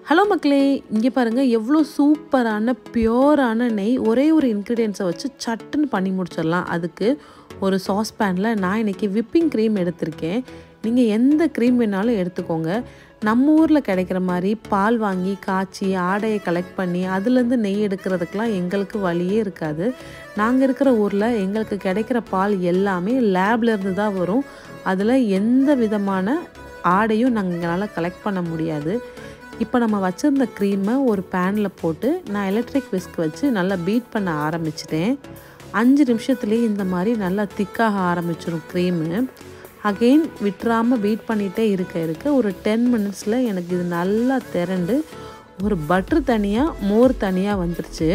hello மக்களே இங்கே பாருங்கள் எவ்வளோ சூப்பரான பியோரான நெய் ஒரே ஒரு இன்க்ரீடியன்ஸை வச்சு சட்டுன்னு பண்ணி முடிச்சிடலாம் அதுக்கு ஒரு சாஸ் பேனில் நான் இன்றைக்கி விப்பிங் க்ரீம் எடுத்திருக்கேன் நீங்கள் எந்த க்ரீம் வேணாலும் எடுத்துக்கோங்க நம்ம ஊரில் கிடைக்கிற மாதிரி பால் வாங்கி காய்ச்சி ஆடையை கலெக்ட் பண்ணி அதுலேருந்து நெய் எடுக்கிறதுக்கெலாம் எங்களுக்கு வழியே இருக்காது நாங்கள் இருக்கிற ஊரில் எங்களுக்கு கிடைக்கிற பால் எல்லாமே லேப்லேருந்து தான் வரும் அதில் எந்த விதமான ஆடையும் நாங்கள் எங்களால் கலெக்ட் பண்ண முடியாது இப்போ நம்ம வச்சுருந்த க்ரீமை ஒரு பேனில் போட்டு நான் எலக்ட்ரிக் விஸ்க் வச்சு நல்லா பீட் பண்ண ஆரம்பிச்சிட்டேன் அஞ்சு நிமிஷத்துலேயே இந்த மாதிரி நல்லா திக்காக ஆரம்பிச்சிடும் க்ரீமு அகெயின் விட்டுறாமல் பீட் பண்ணிகிட்டே இருக்க இருக்க ஒரு டென் மினிட்ஸில் எனக்கு இது நல்லா திரண்டு ஒரு பட்ரு தனியாக மோர் தனியாக வந்துருச்சு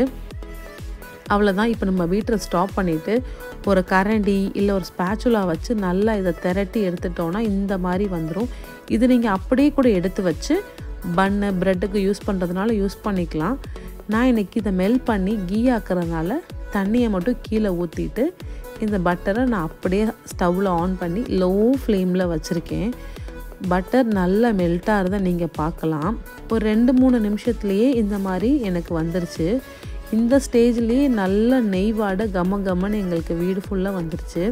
அவ்வளோதான் இப்போ நம்ம வீட்டை ஸ்டாப் பண்ணிவிட்டு ஒரு கரண்டி இல்லை ஒரு ஸ்பேச்சுலா வச்சு நல்லா இதை திரட்டி எடுத்துட்டோன்னா இந்த மாதிரி வந்துடும் இது நீங்கள் அப்படியே கூட எடுத்து வச்சு பன்னு ப்ரெட்டுக்கு யூஸ் பண்ணுறதுனால யூஸ் பண்ணிக்கலாம் நான் இன்றைக்கி இதை மெல் பண்ணி கீ ஆக்கிறதுனால தண்ணியை மட்டும் கீழே ஊற்றிட்டு இந்த பட்டரை நான் அப்படியே ஸ்டவ்வில் ஆன் பண்ணி லோ ஃப்ளேமில் வச்சுருக்கேன் பட்டர் நல்லா மெல்ட் ஆகிறத நீங்கள் பார்க்கலாம் ஒரு ரெண்டு மூணு நிமிஷத்துலேயே இந்த மாதிரி எனக்கு வந்துருச்சு இந்த ஸ்டேஜ்லேயே நல்ல நெய் வாடை கம கமன்னு எங்களுக்கு வீடு ஃபுல்லாக வந்துருச்சு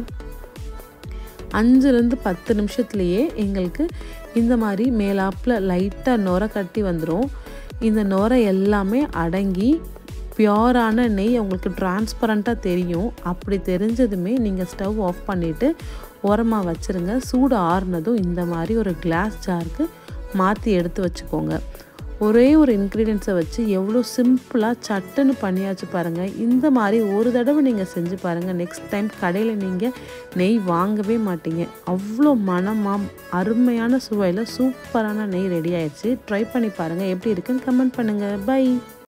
அஞ்சுலேருந்து பத்து நிமிஷத்துலேயே எங்களுக்கு இந்த மாதிரி மேலாப்பில் லைட்டாக நுர கட்டி வந்துடும் இந்த நுரை எல்லாமே அடங்கி பியோரான நெய் உங்களுக்கு டிரான்ஸ்பரண்ட்டாக தெரியும் அப்படி தெரிஞ்சதுமே நீங்கள் ஸ்டவ் ஆஃப் பண்ணிவிட்டு உரமாக வச்சுருங்க சூடு ஆறுனதும் இந்த மாதிரி ஒரு கிளாஸ் ஜாருக்கு மாற்றி எடுத்து வச்சுக்கோங்க ஒரே ஒரு இன்க்ரீடியன்ஸை வச்சு எவ்வளோ சிம்பிளாக சட்டுன்னு பண்ணியாச்சு பாருங்கள் இந்த மாதிரி ஒரு தடவை நீங்கள் செஞ்சு பாருங்கள் நெக்ஸ்ட் டைம் கடையில் நீங்கள் நெய் வாங்கவே மாட்டீங்க அவ்வளோ மனமாக அருமையான சுவையில் சூப்பரான நெய் ரெடி ஆயிடுச்சு ட்ரை பண்ணி பாருங்கள் எப்படி இருக்குன்னு கமெண்ட் பண்ணுங்கள் பை